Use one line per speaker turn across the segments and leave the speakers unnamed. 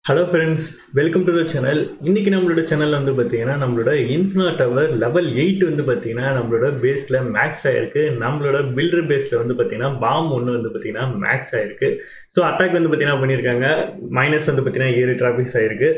hello friends welcome to the channel இன்னைக்கு நம்மளோட சேனலில் வந்து பார்த்தீங்கன்னா நம்மளோட இன்ஃபினா டவர் லெவல் எயிட் வந்து பார்த்தீங்கன்னா நம்மளோட பேஸில் மேக்ஸ் ஆயிருக்கு நம்மளோட பில்டர் பேஸில் வந்து பார்த்தீங்கன்னா பாம் ஒன்று வந்து பார்த்தீங்கன்னா மேக்ஸ் ஆயிருக்கு ஸோ அட்டாக் வந்து பார்த்தீங்கன்னா பண்ணியிருக்காங்க மைனஸ் வந்து பார்த்தீங்கன்னா ஏழு டிராபிக்ஸ் ஆயிருக்கு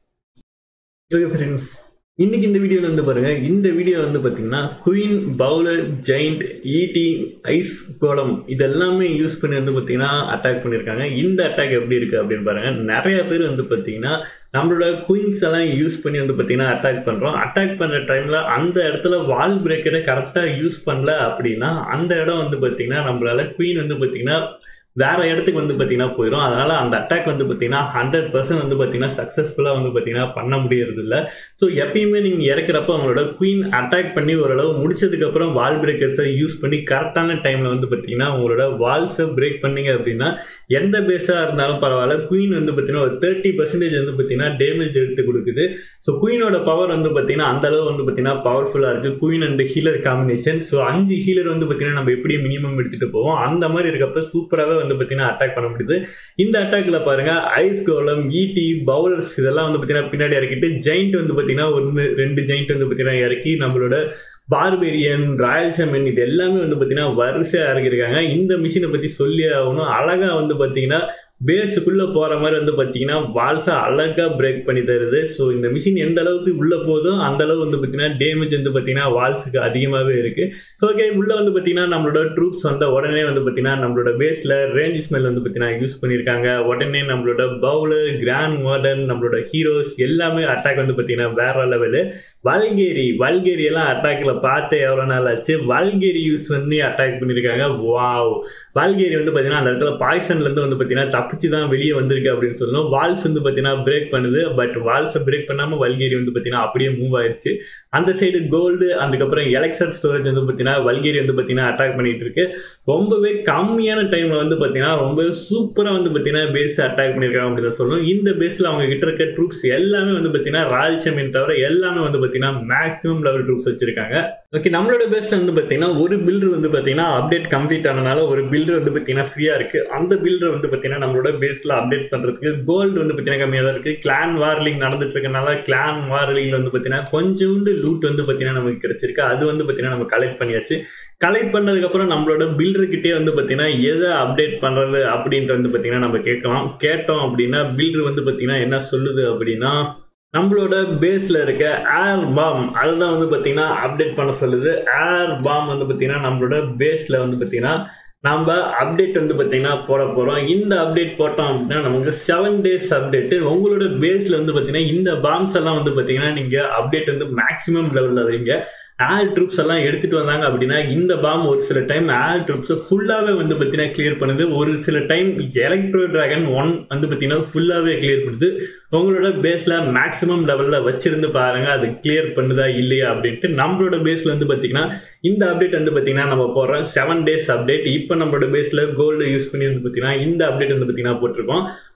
ஓகே ஃப்ரெண்ட்ஸ் இன்னைக்கு இந்த வீடியோவில் வந்து பாருங்க இந்த வீடியோ வந்து பார்த்தீங்கன்னா குயின் பவுலர் ஜெயிண்ட் ஈடி ஐஸ் கோலம் இதெல்லாமே யூஸ் பண்ணி வந்து பார்த்தீங்கன்னா அட்டாக் பண்ணியிருக்காங்க இந்த அட்டாக் எப்படி இருக்கு அப்படின்னு பாருங்க நிறைய பேர் வந்து பார்த்தீங்கன்னா நம்மளோட குயின்ஸ் எல்லாம் யூஸ் பண்ணி வந்து பார்த்தீங்கன்னா அட்டாக் பண்ணுறோம் அட்டாக் பண்ணுற டைமில் அந்த இடத்துல வால் பிரேக்கரை கரெக்டாக யூஸ் பண்ணல அப்படின்னா அந்த இடம் வந்து பார்த்தீங்கன்னா நம்மளால குயின் வந்து பார்த்தீங்கன்னா வேற இடத்துக்கு வந்து பார்த்தீங்கன்னா போயிடும் அதனால அந்த அட்டாக் வந்து பார்த்தீங்கன்னா ஹண்ட்ரட் பர்சன்ட் வந்து பார்த்தீங்கன்னா சக்ஸஸ்ஃபுல்லாக வந்து பார்த்தீங்கன்னா பண்ண முடியறது இல்லை ஸோ எப்பயுமே நீங்கள் இறக்குறப்ப அவங்களோட குயின் அட்டாக் பண்ணி ஓரளவு முடிச்சதுக்கப்புறம் வால் பிரேக்கர்ஸை யூஸ் பண்ணி கரெக்டான டைமில் வந்து பார்த்தீங்கன்னா உங்களோட வால்ஸை பிரேக் பண்ணீங்க அப்படின்னா எந்த பேஸாக இருந்தாலும் பரவாயில்ல குயின் வந்து பார்த்தீங்கன்னா ஒரு தேர்ட்டி பர்சன்டேஜ் வந்து பார்த்தீங்கன்னா டேமேஜ் எடுத்து கொடுக்குது ஸோ குயினோட பவர் வந்து பார்த்தீங்கன்னா அந்த அளவு வந்து பார்த்தீங்கன்னா பவர்ஃபுல்லாக இருக்குது queen and healer combination so அஞ்சு ஹீலர் வந்து பார்த்தீங்கன்னா நம்ம எப்படி மினிமம் எடுத்துகிட்டு போவோம் அந்த மாதிரி இருக்கப்ப சூப்பராகவே வந்து பார்த்தீங்கன்னா அட்டாக் பண்ண முடியுது இந்த அட்டாக்ல பாருங்க ஐஸ் கோலம் ஈடி பவுலர்ஸ் இதெல்லாம் வந்து பார்த்தீங்கன்னா பின்னாடி இறக்கிட்டு ஜெயிண்ட் வந்து பார்த்தீங்கன்னா ஒன்று ரெண்டு ஜெயிண்ட் வந்து பார்த்தீங்கன்னா இறக்கி நம்மளோட பார்பேரியன் ராயல் சாம்பியன் இது எல்லாமே வந்து பார்த்தீங்கன்னா வரிசையாக இறக்கிருக்காங்க இந்த மிஷினை பற்றி சொல்லி ஆகணும் அழகாக வந்து பார்த்தீங்கன்னா பேஸுக்குள்ளே போகிற மாதிரி வந்து பார்த்தீங்கன்னா வால்ஸை அழகாக பிரேக் பண்ணி தருது ஸோ இந்த மிஷின் எந்த அளவுக்கு உள்ளே போதோ அந்த அளவு வந்து பார்த்தீங்கன்னா டேமேஜ் வந்து பார்த்தீங்கன்னா வால்ஸுக்கு அதிகமாகவே இருக்குது ஸோ ஓகே உள்ளே வந்து பார்த்தீங்கன்னா நம்மளோட ட்ரூப்ஸ் வந்த உடனே வந்து பார்த்தீங்கன்னா நம்மளோட பேஸில் ரேஞ்ச் ஸ்மெல் வந்து பார்த்தீங்கன்னா யூஸ் பண்ணியிருக்காங்க உடனே நம்மளோட பவுலர் கிராண்ட் மாடர்ன் நம்மளோட ஹீரோஸ் எல்லாமே அட்டாக் வந்து பார்த்தீங்கன்னா வேற லெவலு வல்கேரி வல்கேரி எல்லாம் அட்டாக்ல பார்த்து எவ்வளோ நாள் ஆச்சு வல்கேரி யூஸ் பண்ணி அட்டாக் பண்ணியிருக்காங்க வாவ் வல்கேரி வந்து பார்த்தீங்கன்னா அந்த இடத்துல பாய்சன்லேருந்து வந்து பார்த்தீங்கன்னா தப்பிச்சு தான் வெளியே வந்திருக்கு அப்படின்னு சொல்லணும் வால்ஸ் வந்து பார்த்தீங்கன்னா பிரேக் பண்ணுது பட் வால்ஸை பிரேக் பண்ணாமல் வல்கேரி வந்து பார்த்தீங்கன்னா அப்படியே மூவ் ஆயிடுச்சு அந்த சைடு கோல்டு அதுக்கப்புறம் எலக்சர் ஸ்டோரேஜ் வந்து பார்த்தீங்கன்னா வல்கேரி வந்து பார்த்தீங்கன்னா அட்டாக் பண்ணிட்டு இருக்கு ரொம்பவே கம்மியான டைம்ல வந்து பார்த்தீங்கன்னா ரொம்ப சூப்பராக வந்து பார்த்தீங்கன்னா பேஸ் அட்டாக் பண்ணியிருக்காங்க அப்படின்னு சொல்லணும் இந்த பேஸில் அவங்க கிட்ட இருக்க ட்ரூப்ஸ் எல்லாமே வந்து பார்த்தீங்கன்னா ராயல் சாம்பியன் தவிர எல்லாமே வந்து பார்த்தீங்கன்னா மேக்ஸிமம் லெவல் ட்ரூப்ஸ் வச்சிருக்காங்க ஓகே நம்மளோட பேஸ்ல வந்து பார்த்தீங்கன்னா ஒரு பில்டர் வந்து பார்த்தீங்கன்னா அப்டேட் கம்ப்ளீட் ஆனனால ஒரு பில்டர் வந்து பார்த்தீங்கன்னா ஃப்ரீயாக இருக்கு அந்த பில்டர் வந்து பார்த்தீங்கன்னா நம்மளோட பேஸ்ல அப்டேட் பண்றதுக்கு கோல்டு வந்து பார்த்தீங்கன்னா கம்மியாக தான் இருக்கு கிளான் வார்லிங் நடந்துட்டு இருக்கனால கிளான் வார்லிங்ல வந்து பார்த்தீங்கன்னா கொஞ்சோண்டு லூட் வந்து பார்த்தீங்கன்னா நமக்கு கிடைச்சிருக்கு அது வந்து பார்த்தீங்கன்னா நம்ம கலெக்ட் பண்ணியாச்சு கலெக்ட் பண்ணதுக்கப்புறம் நம்மளோட பில்டர்கிட்டே வந்து பார்த்தீங்கன்னா எதை அப்டேட் பண்ணுறது அப்படின்ட்டு வந்து பார்த்தீங்கன்னா நம்ம கேட்கலாம் கேட்டோம் அப்படின்னா பில்டர் வந்து பார்த்தீங்கன்னா என்ன சொல்லுது அப்படின்னா நம்மளோட பேஸில் இருக்க ஏர் பாம் அதுதான் வந்து பார்த்தீங்கன்னா அப்டேட் பண்ண சொல்லுது ஏர் பாம் வந்து பார்த்தீங்கன்னா நம்மளோட பேஸில் வந்து பார்த்தீங்கன்னா நம்ம அப்டேட் வந்து பார்த்தீங்கன்னா போட போகிறோம் இந்த அப்டேட் போட்டோம் அப்படின்னா நமக்கு செவன் டேஸ் அப்டேட்டு உங்களோட பேஸில் வந்து பார்த்தீங்கன்னா இந்த பாம்ஸ் எல்லாம் வந்து பார்த்தீங்கன்னா நீங்கள் அப்டேட் வந்து மேக்ஸிமம் லெவலில் வைங்க ஏர் ட்ரூப்ஸ் எல்லாம் எடுத்துட்டு வந்தாங்க அப்படின்னா இந்த பாம் ஒரு சில டைம் ஏர் ட்ரூப்ஸை ஃபுல்லாகவே வந்து பார்த்தீங்கன்னா கிளியர் பண்ணுது ஒரு சில டைம் எலக்ட்ரோ டிராகன் ஒன் வந்து பார்த்தீங்கன்னா ஃபுல்லாகவே கிளியர் பண்ணுது உங்களோட பேஸில் மேக்ஸிமம் லெவலில் வச்சிருந்து பாருங்க அது கிளியர் பண்ணுதா இல்லையா அப்படின்ட்டு நம்மளோட பேஸில் வந்து பார்த்தீங்கன்னா இந்த அப்டேட் வந்து பார்த்தீங்கன்னா நம்ம போடுறோம் செவன் டேஸ் அப்டேட் இப்போ நம்மளோட பேஸில் கோல்டு யூஸ் பண்ணி வந்து பார்த்தீங்கன்னா இந்த அப்டேட் வந்து பார்த்தீங்கன்னா போட்டிருக்கோம்